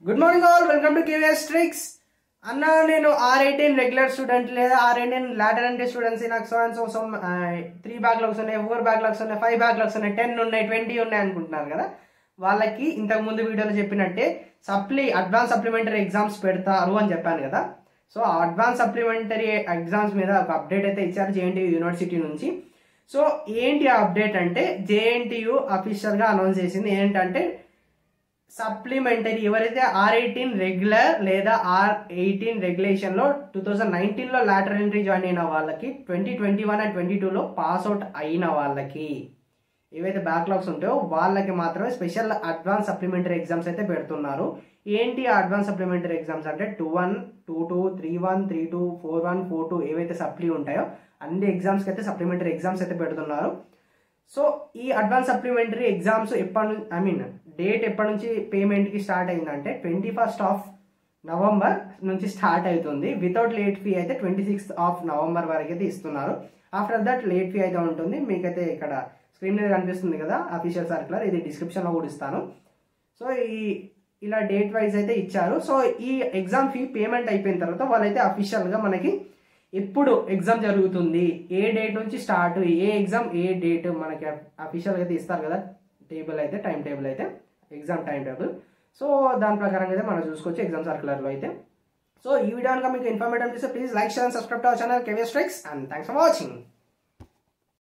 good morning all welcome to KVS tricks అన్న నేను R eighteen regular student లేదా R eighteen later అంటే students నాకు so and so so three backlogs ఉన్నాయి four backlogs ఉన్నాయి five backlogs ఉన్నాయి ten ఉన్నాయి ట్వంటీ ఉన్నాయి అనుకుంటున్నారు కదా వాళ్ళకి ఇంతకు ముందు వీడియోలో చెప్పినట్టే సప్లీ అడ్వాన్స్ సప్లిమెంటరీ ఎగ్జామ్స్ పెడతారు అని చెప్పాను కదా సో ఆ అడ్వాన్స్ సప్లిమెంటరీ ఎగ్జామ్స్ మీద ఒక అప్డేట్ అయితే ఇచ్చారు జేఎన్టీయూ యూనివర్సిటీ నుంచి సో ఏంటి ఆ అప్డేట్ అంటే జేఎన్టీయూ అఫీషియల్గా అనౌన్స్ చేసింది ఏంటంటే సప్లిమెంటరీ ఎవరైతే ఆర్ ఎయిటీన్ రెగ్యులర్ లేదా ఆర్ ఎయిటీన్ రెగ్యులేషన్ లో టూ థౌజండ్ నైన్టీన్ లో లాటర్ ఎంట్రీ జాయిన్ అయిన వాళ్ళకి twenty twenty one and twenty టూలో పాస్ అవుట్ అయిన వాళ్ళకి ఏవైతే బ్యాక్లాగ్స్ ఉంటాయో వాళ్ళకి మాత్రమే స్పెషల్ అడ్వాన్స్ సప్లిమెంటరీ ఎగ్జామ్స్ అయితే పెడుతున్నారు ఏంటి ఆ అడ్వాన్స్ సప్లిమెంటరీ ఎగ్జామ్స్ అంటే two one two two three one three two four one four two ఏవైతే సప్లీ ఉంటాయో అన్ని ఎగ్జామ్స్కి అయితే సప్లిమెంటరీ ఎగ్జామ్స్ అయితే పెడుతున్నారు సో ఈ అడ్వాన్స్ సప్లిమెంటరీ ఎగ్జామ్స్ ఎప్పటి నుంచి ఐ మీన్ డేట్ ఎప్పటి నుంచి పేమెంట్కి స్టార్ట్ అయిందంటే ట్వంటీ ఫస్ట్ ఆఫ్ నవంబర్ నుంచి స్టార్ట్ అవుతుంది వితౌట్ లేట్ ఫీ అయితే ట్వంటీ సిక్స్త్ ఆఫ్ నవంబర్ వరకు అయితే ఇస్తున్నారు ఆఫ్టర్ దట్ లేట్ ఫీ అయితే ఉంటుంది మీకైతే ఇక్కడ స్క్రీన్ మీద కనిపిస్తుంది కదా అఫీషియల్ సర్క్యులర్ ఇది డిస్క్రిప్షన్లో కూడా ఇస్తాను సో ఈ ఇలా డేట్ వైజ్ అయితే ఇచ్చారు సో ఈ ఎగ్జామ్ ఫీ పేమెంట్ అయిపోయిన తర్వాత వాళ్ళైతే అఫీషియల్గా మనకి ఎప్పుడు ఎగ్జామ్ జరుగుతుంది ఏ డేట్ నుంచి స్టార్ట్ ఏ ఎగ్జామ్ ఏ డేట్ మనకి అఫీషియల్గా అయితే ఇస్తారు కదా టేబుల్ అయితే టైం టేబుల్ అయితే ఎగ్జామ్ టైం టేబుల్ సో దాని ప్రకారంగా అయితే మనం చూసుకోవచ్చు ఎగ్జామ్ సర్క్యులర్లో అయితే సో ఈ వీడియో కనుక మీకు ఇన్ఫర్మేటివ్ అనిపిస్తే please like share subscribe to our channel KVS tricks and thanks for watching